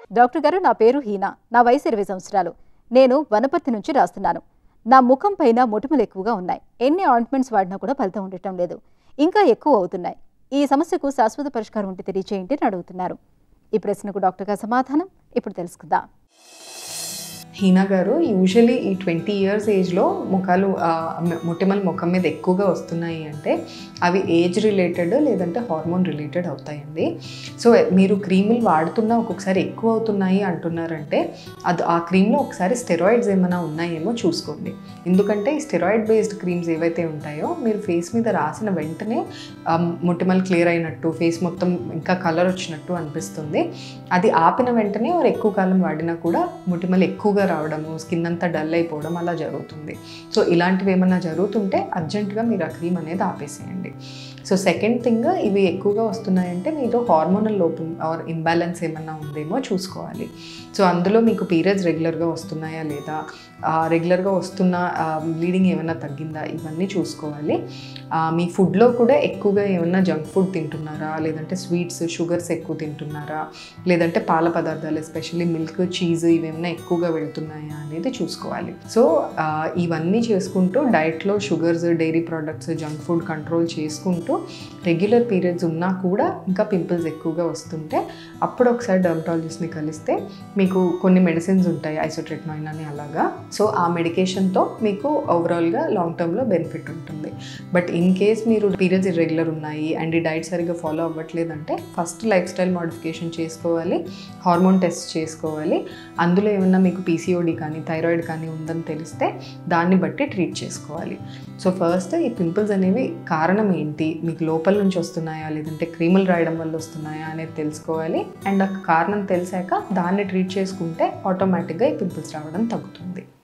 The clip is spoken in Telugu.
డాక్టర్ గారు నా పేరు హీనా నా వయసు ఇరవై సంవత్సరాలు నేను వనపర్తి నుంచి రాస్తున్నాను నా ముఖం పైన మొటిమలు ఎక్కువగా ఉన్నాయి ఎన్ని ఆయింట్మెంట్స్ వాడినా కూడా ఫలితం ఉండటం లేదు ఇంకా ఎక్కువ అవుతున్నాయి ఈ సమస్యకు శాశ్వత పరిష్కారం ఉంటే తెలియచేయండి అని అడుగుతున్నారు ఈ ప్రశ్నకు డాక్టర్ గారు సమాధానం ఇప్పుడు తెలుసుకుందాం హీనా గారు యూజువలీ ఈ ట్వంటీ ఇయర్స్ ఏజ్లో ముఖాలు ఆ, మ- మొటిమలు ముఖం మీద ఎక్కువగా వస్తున్నాయి అంటే అవి ఏజ్ రిలేటెడ్ లేదంటే హార్మోన్ రిలేటెడ్ అవుతాయండి సో మీరు క్రీములు వాడుతున్నా ఒక్కొక్కసారి ఎక్కువ అవుతున్నాయి అంటున్నారంటే అది ఆ క్రీమ్లో ఒకసారి స్టెరాయిడ్స్ ఏమైనా ఉన్నాయేమో చూసుకోండి ఎందుకంటే ఈ స్టెరాయిడ్ బేస్డ్ క్రీమ్స్ ఏవైతే ఉంటాయో మీరు ఫేస్ మీద రాసిన వెంటనే ఆ, మొటిమలు క్లియర్ అయినట్టు ఫేస్ మొత్తం ఇంకా కలర్ వచ్చినట్టు అనిపిస్తుంది అది ఆపిన వెంటనే వారు ఎక్కువ కాలం వాడినా కూడా మొటిమలు ఎక్కువగా రావడము స్కిన్ అంతా డల్ అయిపోవడం అలా జరుగుతుంది సో ఇలాంటివి ఏమన్నా జరుగుతుంటే అర్జెంటుగా మీరు ఆ క్రీమ్ అనేది ఆపేసేయండి సో సెకండ్ థింగ్ ఇవి ఎక్కువగా వస్తున్నాయంటే మీరు హార్మోనల్ లోపం ఆర్ ఇంబ్యాలెన్స్ ఏమన్నా ఉందేమో చూసుకోవాలి సో అందులో మీకు పీరియడ్స్ రెగ్యులర్గా వస్తున్నాయా లేదా రెగ్యులర్గా వస్తున్న బ్లీడింగ్ ఏమైనా తగ్గిందా ఇవన్నీ చూసుకోవాలి ఆ, మీ ఫుడ్లో కూడా ఎక్కువగా ఏమైనా జంక్ ఫుడ్ తింటున్నారా లేదంటే స్వీట్స్ షుగర్స్ ఎక్కువ తింటున్నారా లేదంటే పాల పదార్థాలు ఎస్పెషల్లీ మిల్క్ చీజ్ ఇవేమైనా ఎక్కువగా వెళ్తున్నాయా అనేది చూసుకోవాలి సో ఆ, ఇవన్నీ చేసుకుంటూ డైట్లో sugars dairy products junk food control చేసుకుంటూ రెగ్యులర్ పీరియడ్స్ ఉన్నా కూడా ఇంకా పింపుల్స్ ఎక్కువగా వస్తుంటే అప్పుడు ఒకసారి డర్మటాలజిస్ట్ని కలిస్తే మీకు కొన్ని మెడిసిన్స్ ఉంటాయి ఐసోట్రెట్నాయిన్ అని అలాగా సో ఆ మెడికేషన్తో మీకు ఓవరాల్గా లాంగ్ టర్మ్లో బెనిఫిట్ ఉంటుంది బట్ ఇన్ కేస్ మీరు పీరియడ్స్ ఇర్రెగ్యులర్ ఉన్నాయి అండ్ ఈ డైట్ సరిగ్గా ఫాలో అవ్వట్లేదంటే ఫస్ట్ లైఫ్ స్టైల్ మోడిఫికేషన్ చేసుకోవాలి హార్మోన్ టెస్ట్ చేసుకోవాలి అందులో ఏమన్నా మీకు పీసీఓడి కానీ థైరాయిడ్ కానీ ఉందని తెలిస్తే దాన్ని బట్టి ట్రీట్ చేసుకోవాలి సో ఫస్ట్ ఈ పింపుల్స్ అనేవి కారణం ఏంటి మీకు లోపల నుంచి వస్తున్నాయా లేదంటే క్రీములు రాయడం వల్ల వస్తున్నాయా అనేది తెలుసుకోవాలి అండ్ ఆ కారణం తెలిసాక దాన్ని ట్రీట్ చేసుకుంటే ఆటోమేటిక్గా ఈ పింపుల్స్ రావడం తగ్గుతుంది